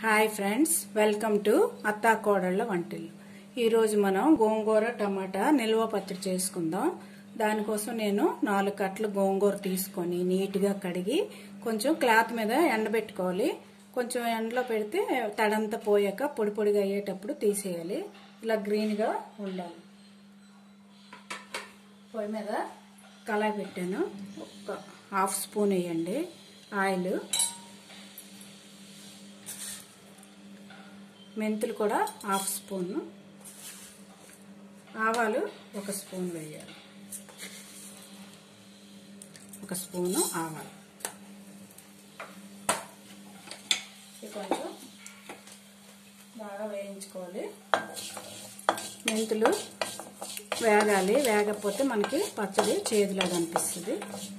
hi friends welcome to అత్తా కోడళ్ళ వంటలు ఈరోజు మనం గోంగూర టమాటా నిల్వ పచ్చడి చేసుకుందాం దానికోసం నేను నాలుగు కట్టలు గోంగూర తీసుకొని నీట్గా కడిగి కొంచెం క్లాత్ మీద ఎండబెట్టుకోవాలి కొంచెం ఎండలో పెడితే తడంతా పోయాక పొడి పొడిగా అయ్యేటప్పుడు తీసేయాలి ఇలా గ్రీన్గా ఉండాలి పొయ్యి మీద కళాయి పెట్టాను ఒక హాఫ్ స్పూన్ వేయండి ఆయిల్ మెంతులు కూడా హాఫ్ స్పూన్ ఆవాలు ఒక స్పూన్ వేయాలి ఒక స్పూను ఆవాలు ఇది కొంచెం బాగా వేయించుకోవాలి మెంతులు వేగాలి వేగకపోతే మనకి పచ్చడి చేదులాగా అనిపిస్తుంది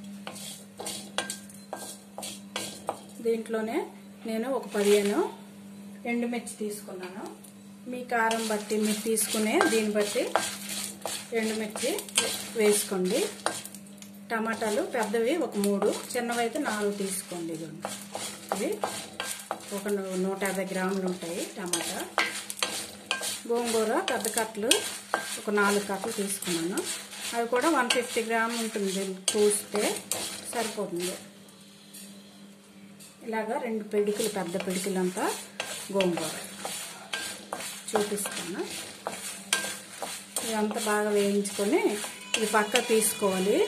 దీంట్లోనే నేను ఒక పదిహేను ఎండుమిర్చి తీసుకున్నాను మీ కారం బట్టి మీరు తీసుకునే దీన్ని బట్టి ఎండుమిర్చి వేసుకోండి టమాటాలు పెద్దవి ఒక మూడు చిన్నవి అయితే నాలుగు తీసుకోండి ఇదిగోండి ఇవి ఒక నూట యాభై గ్రాములు ఉంటాయి టమాటా గోంగూర పెద్ద కట్టలు ఒక నాలుగు కట్టలు తీసుకున్నాను అవి కూడా వన్ ఫిఫ్టీ గ్రామ్ ఉంటుంది పూస్తే సరిపోతుంది ఇలాగా రెండు పిడికిలు పెద్ద పిడికిలు అంతా గోంగూర చూపిస్తాను ఇదంతా బాగా వేయించుకొని ఇది పక్క తీసుకోవాలి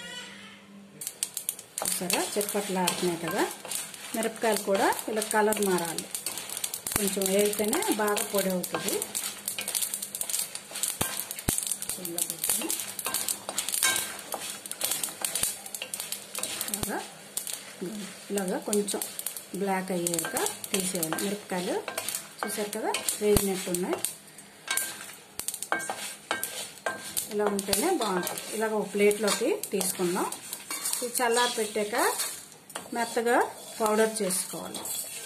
సరే చిప్పట్లు ఆడుతున్నాయి కదా మిరపకాయలు కూడా ఇలా కలర్ మారాలి కొంచెం వేయితేనే బాగా పొడి అవుతుంది ఇలా పెట్టుకుని ఇలాగా ఇలాగా కొంచెం బ్లాక్ అయ్యాక తీసేయాలి మిరపకాయలు చూసారు కదా వేగినట్టు ఉన్నాయి ఇలా ఉంటేనే బాగుంటుంది ఇలాగ ఒక ప్లేట్లోకి తీసుకుందాం ఇది చల్లారి పెట్టాక మెత్తగా పౌడర్ చేసుకోవాలి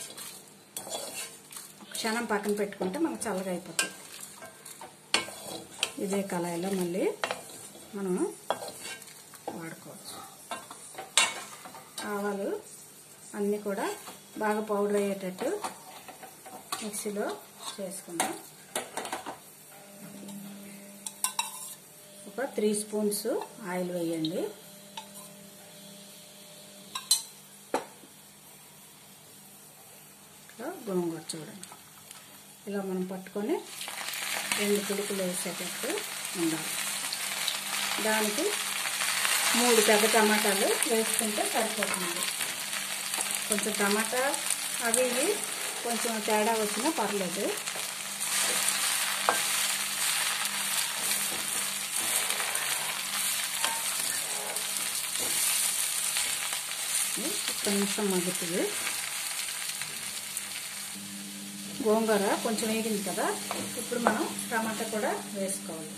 ఒక క్షణం పక్కన పెట్టుకుంటే మనకు చల్లగా అయిపోతుంది ఇదే కళాయిలో మళ్ళీ మనం వాడుకోవచ్చు ఆవాలు అన్నీ కూడా బాగా పౌడర్ అయ్యేటట్టు మిక్సీలో చేసుకుందాం ఒక త్రీ స్పూన్స్ ఆయిల్ వేయండి ఇట్లా గోంగూర చూడండి ఇలా మనం పట్టుకొని రెండు పిడుకులు వేసేటట్టు ఉండాలి దానికి మూడు పెద్ద టమాటాలు వేసుకుంటే సరిపోతుంది కొంచెం టమాటా అవి ఇవి కొంచెం తేడా వచ్చినా పర్లేదు కొంచెం మగ్గుతుంది గోంగూర కొంచెం వేగింది కదా ఇప్పుడు మనం టమాటా కూడా వేసుకోవాలి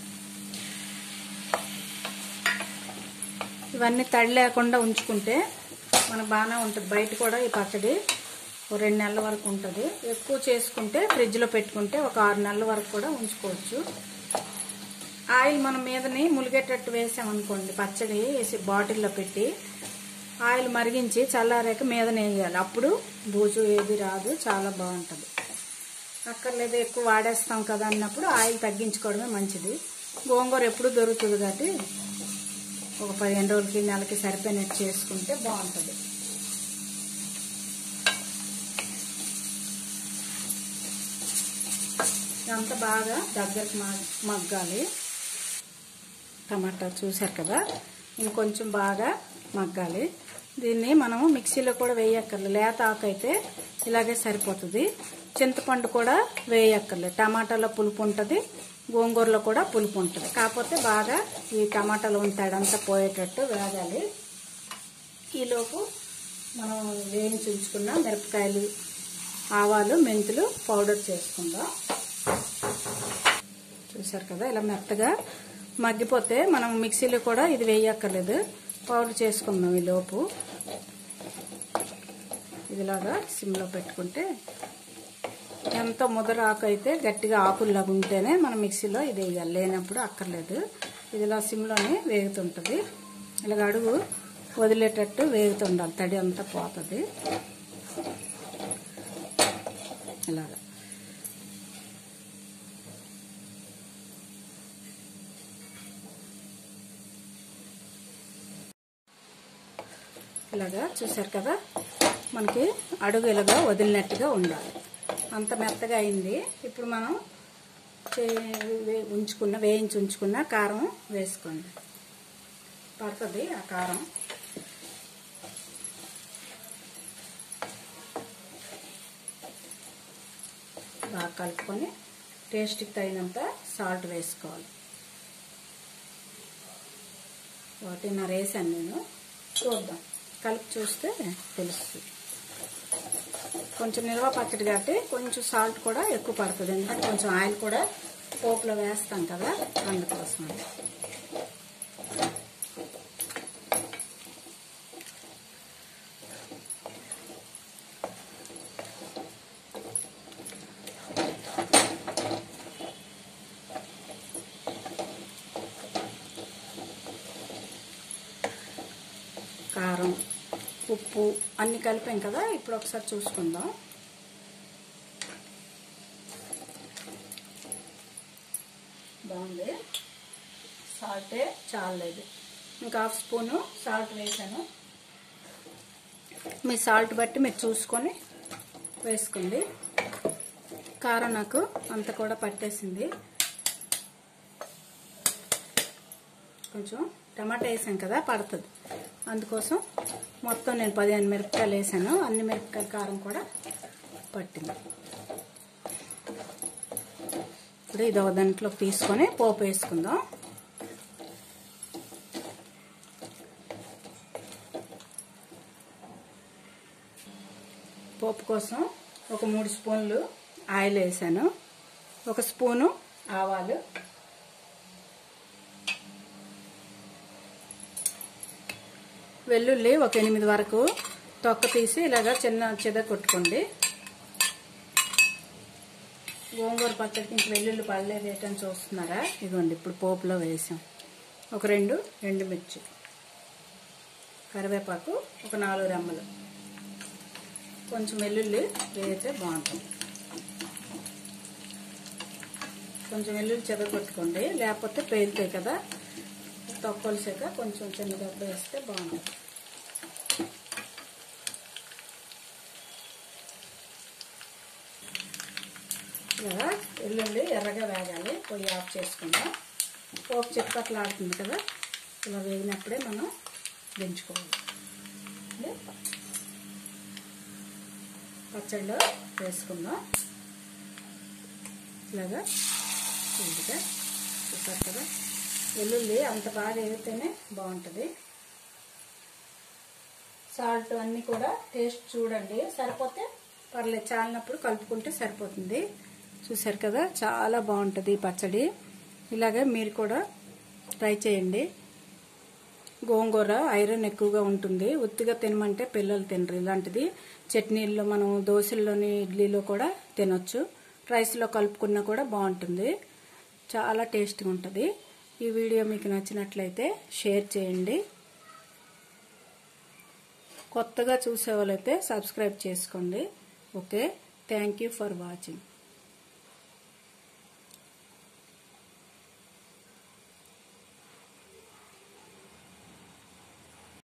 ఇవన్నీ తడి లేకుండా ఉంచుకుంటే మనకు బాగానే ఉంటుంది బయట కూడా ఈ పచ్చడి ఒక రెండు నెలల వరకు ఉంటుంది ఎక్కువ చేసుకుంటే ఫ్రిడ్జ్లో పెట్టుకుంటే ఒక ఆరు నెలల వరకు కూడా ఉంచుకోవచ్చు ఆయిల్ మనం మీదని ములిగేటట్టు వేసామనుకోండి పచ్చడి వేసి బాటిల్లో పెట్టి ఆయిల్ మరిగించి చల్లారాక మీదనే వేయాలి అప్పుడు బూజు ఏది రాదు చాలా బాగుంటుంది అక్కర్లేదు ఎక్కువ వాడేస్తాం కదా అన్నప్పుడు ఆయిల్ తగ్గించుకోవడమే మంచిది గోంగూర ఎప్పుడు దొరుకుతుంది కాబట్టి ఒక పదిహేను రోజులకి నెలకి సరిపోయినట్టు చేసుకుంటే బాగుంటుంది ఇదంతా బాగా దగ్గరకు మగ్గాలి టమాటా చూసారు కదా ఇంకొంచెం బాగా మగ్గాలి దీన్ని మనము మిక్సీలో కూడా వేయక్కర్లేదు లేత ఆకు అయితే ఇలాగే సరిపోతుంది చింతపండు కూడా వేయక్కర్లేదు టమాటాలో పులుపు ఉంటుంది గోంగూరలో కూడా పులుపు ఉంటుంది కాకపోతే బాగా ఈ టమాటాలో ఉంటాడంతా పోయేటట్టు వేగాలి ఈలోపు మనం వేయించి ఉంచుకున్న మిరపకాయలు ఆవాలు మెంతులు పౌడర్ చేసుకుందాం చూసారు కదా ఇలా మెత్తగా మగ్గిపోతే మనం మిక్సీలో కూడా ఇది వేయక్కర్లేదు పౌడర్ చేసుకుందాం ఈ లోపు ఇదిలాగా సిమ్లో పెట్టుకుంటే ఎంత ముదర ఆకు అయితే గట్టిగా ఆకుల్లాగా ఉంటేనే మనం మిక్సీలో ఇది వేయాలి లేనప్పుడు అక్కర్లేదు ఇదిలా సిమ్లోనే వేగుతుంటుంది ఇలాగ అడుగు వదిలేటట్టు వేగుతుండాలి తడి అంతా పోతుంది ఇలాగా ఇలాగా చూసారు కదా మనకి అడుగు ఇలాగా వదిలినట్టుగా ఉండాలి అంత మెత్తగా అయింది ఇప్పుడు మనం చే- వే- ఉంచుకున్న వేయించి ఉంచుకున్న కారం వేసుకోండి పడుతుంది ఆ కారం బాగా కలుపుకొని టేస్ట్కి తగినంత సాల్ట్ వేసుకోవాలి ఒకటిన్నర వేసాను నేను చూద్దాం కలిపి చూస్తే తెలుస్తుంది కొంచెం నిల్వ పచ్చడి కాబట్టి కొంచెం సాల్ట్ కూడా ఎక్కువ పడుతుంది ఎందుకంటే కొంచెం ఆయిల్ కూడా పోపులో వేస్తాం కదా అందుకోసం కారం ఉప్పు అన్ని కలిపాం కదా ఇప్పుడు ఒకసారి చూసుకుందాం బాగుంది సాల్టే చాలలేదు ఇంకా హాఫ్ స్పూను సాల్ట్ వేసాను మీ సాల్ట్ బట్టి మీరు చూసుకొని వేసుకోండి కారం నాకు అంత కూడా పట్టేసింది కొంచెం టమాటా వేసాం కదా పడుతుంది అందుకోసం మొత్తం నేను పదిహేను మిరపకాయలు వేసాను అన్ని మిరపకాయల కారం కూడా పట్టింది ఇప్పుడు ఇది ఒక దాంట్లోకి తీసుకొని పోపు వేసుకుందాం పోపు కోసం ఒక మూడు స్పూన్లు ఆయిల్ వేసాను ఒక స్పూను ఆవాలు వెల్లుల్లి ఒక ఎనిమిది వరకు తొక్క తీసి ఇలాగా చిన్న చెద కొట్టుకోండి గోంగూర పచ్చడికి ఇంక వెల్లుల్లి పడలేదు ఏంటని చూస్తున్నారా ఇదిగోండి ఇప్పుడు పోపులో వేసాం ఒక రెండు ఎండుమిర్చి కరివేపాకు ఒక నాలుగు రెమ్మలు కొంచెం వెల్లుల్లి వేస్తే బాగుంటుంది కొంచెం వెల్లుల్లి చెదగొట్టుకోండి లేకపోతే పేలుతాయి కదా తొక్కలసాక కొంచెం చిన్నగా వేస్తే బాగుంటుంది ఇలా వెల్లుల్లి ఎర్రగా వేగాలి పొయ్యి ఆఫ్ చేసుకుందాం పోపు చిక్కట్లాడుతుంది కదా ఇలా వేగినప్పుడే మనం దించుకోవాలి ఇది పచ్చడిలో వేసుకుందాం ఇలాగా ఇదిగా చూసారు కదా వెల్లుల్లి అంత బాగా వేగితేనే బాగుంటుంది సాల్ట్ అన్నీ కూడా టేస్ట్ చూడండి సరిపోతే పర్లేదు చాలినప్పుడు కలుపుకుంటే సరిపోతుంది చూసారు కదా చాలా బాగుంటుంది ఈ పచ్చడి ఇలాగే మీరు కూడా ట్రై చేయండి గోంగూర ఐరన్ ఎక్కువగా ఉంటుంది ఉత్తిగా తినమంటే పిల్లలు తినరు ఇలాంటిది చట్నీల్లో మనం దోశల్లోని ఇడ్లీలో కూడా తినొచ్చు రైస్లో కలుపుకున్నా కూడా బాగుంటుంది చాలా టేస్ట్గా ఉంటుంది ఈ వీడియో మీకు నచ్చినట్లయితే షేర్ చేయండి కొత్తగా చూసే వాళ్ళైతే సబ్స్క్రైబ్ చేసుకోండి okay thank you for watching